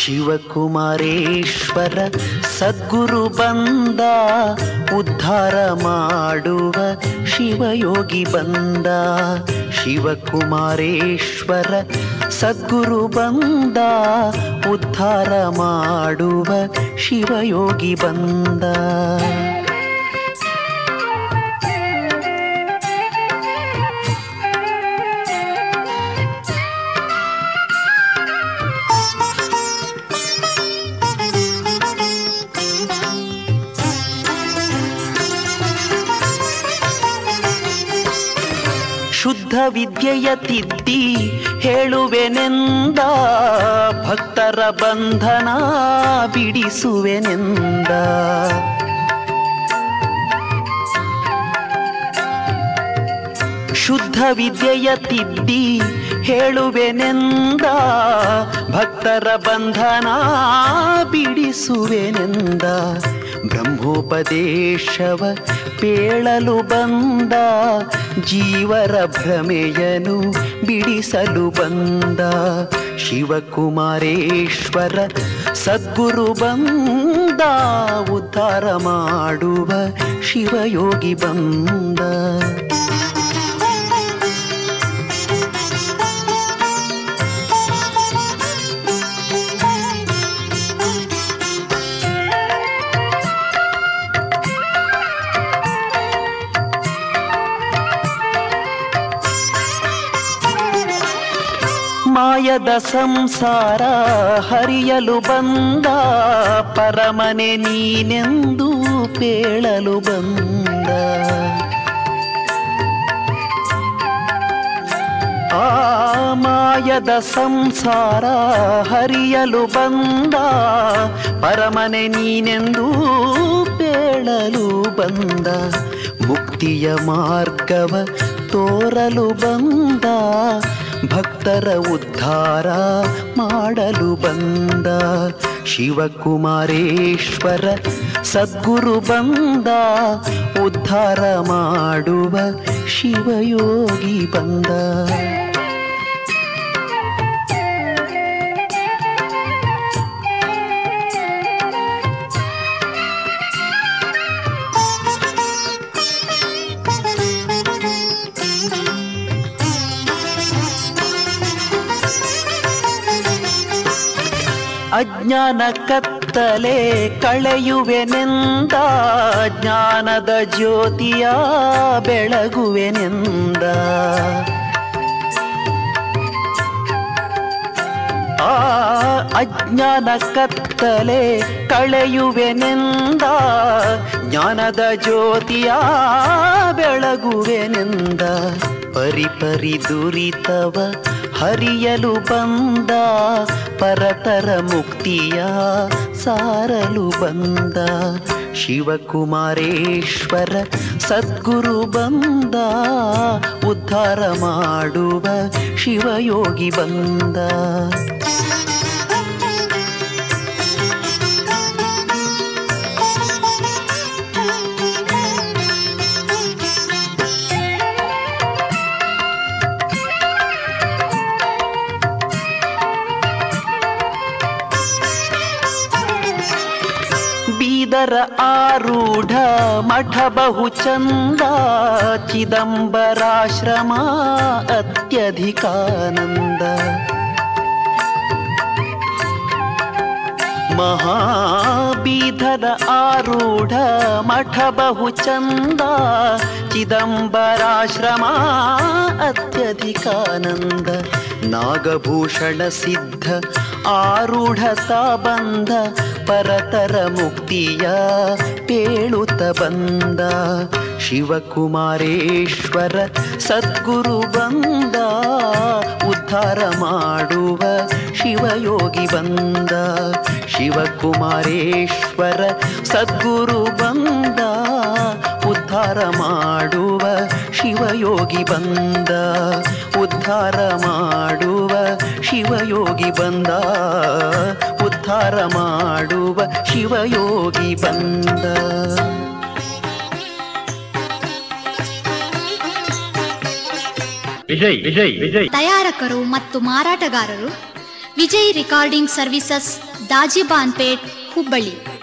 ಶಿವಕುಮಾರೇಶ್ವರ ಸದ್ಗುರು ಬಂದ ಉದ್ಧಾರ ಮಾಡುವ ಶಿವಯೋಗಿ ಬಂದ ಶಿವಕುಮಾರೇಶ್ವರ ಸದ್ಗುರು ಬಂದ ಉದ್ಧಾರ ಮಾಡುವ ಶಿವಯೋಗಿ ಬಂದ ಶುದ್ಧ ವಿದ್ಯೆಯ ತಿದ್ದಿ ಹೇಳುವೆನೆಂದ ಭಕ್ತರ ಬಂಧನ ಬಿಡಿಸುವೆನೆಂದ ಶುದ್ಧ ವಿದ್ಯೆಯ ತಿದ್ದಿ ಹೇಳುವೆನೆಂದ ಭಕ್ತರ ಬಂಧನ ಬಿಡಿಸುವೆನೆಂದ ಬ್ರಹ್ಮೋಪದೇಶವ ಪೇಳಲು ಬಂದ ಜೀವರ ಭ್ರಮೆಯನು ಬಿಡಿಸಲು ಬಂದ ಶಿವಕುಮಾರೇಶ್ವರ ಸದ್ಗುರು ಬಂದ ಉದ್ಧಾರ ಮಾಡುವ ಶಿವಯೋಗಿ ಬಂದ ಮಾಯದ ಸಂಸಾರ ಹರಿಯಲು ಬಂದ ಪರಮನೆ ನೀನೆಂದು ಪೇಳಲು ಬಂದ ಆ ಮಾಯದ ಸಂಸಾರ ಹರಿಯಲು ಬಂದ ಪರಮನೆ ನೀನೆಂದು ಪೇಳಲು ಬಂದ ಮುಕ್ತಿಯ ಮಾರ್ಗವ ತೋರಲು ಬಂದ ಭಕ್ತರ ಉದ್ಧಾರ ಮಾಡಲು ಬಂದ ಶಿವಕುಮಾರೇಶ್ವರ ಸದ್ಗುರು ಬಂದ ಉದ್ಧಾರ ಮಾಡುವ ಶಿವಯೋಗಿ ಬಂದ ಅಜ್ಞಾನ ಕತ್ತಲೆ ಕಳೆಯುವೆನೆಂದ ಜ್ಞಾನದ ಜ್ಯೋತಿಯ ಬೆಳಗುವೆನೆಂದ ಆ ಅಜ್ಞಾನ ಕತ್ತಲೆ ಕಳೆಯುವೆನೆಂದ ಜ್ಞಾನದ ಜ್ಯೋತಿಯ ಬೆಳಗುವೆನೆಂದ ಪರಿಪರಿ ದುರಿತವ ಹರಿಯಲು ಬಂದ ಪರತರ ಮುಕ್ತಿಯ ಸಾರಲು ಬಂದ ಶಿವಕುಮಾರೇಶ್ವರ ಸದ್ಗುರು ಬಂದ ಉದ್ಧಾರ ಮಾಡುವ ಶಿವಯೋಗಿ ಬಂದ ಬೀದರ ಆರೂಢ ಮಠ ಬಹು ಚಂದ ಚಿದಂಬರಾಶ್ರಮ ಅತ್ಯಧಿಕಾನಂದ ಮಹಾಬೀಧರ ಆರೂಢ ಮಠ ಬಹು ಚಂದ ಚಿದಂಬರಾಶ್ರಮ ಅತ್ಯಧಿಕಾನಂದ ನಾಗಭೂಷಣ ಸಿದ್ಧ ಆರೂಢತಾ ಬಂದ ಪರತರ ಮುಕ್ತಿಯ ಪೇಳುತ್ತ ಬಂದ ಶಿವಕುಮಾರೇಶ್ವರ ಸದ್ಗುರು ಬಂದ ಉದ್ಧಾರ ಮಾಡುವ ಶಿವಯೋಗಿ ಬಂದ ಶಿವಕುಮಾರೇಶ್ವರ ಸದ್ಗುರು ಬಂದ ಉದ್ಧಾರ ಮಾಡುವ ಶಿವಯೋಗಿ ಬಂದ ಉದ್ಧಾರ ಮಾಡುವ ಶಿವಯೋಗಿ ಬಂದ ಉದ್ಧಾರ ಮಾಡುವ ಶಿವಯೋಗಿ ಬಂದ ವಿಜಯ್ ವಿಜಯ್ ವಿಜಯ್ ತಯಾರಕರು ಮತ್ತು ಮಾರಾಟಗಾರರು ವಿಜಯ್ ರಿಕಾರ್ಡಿಂಗ್ ಸರ್ವಿಸಸ್ ದಾಜಿಬಾನ್ಪೇಟ್ ಹುಬ್ಬಳ್ಳಿ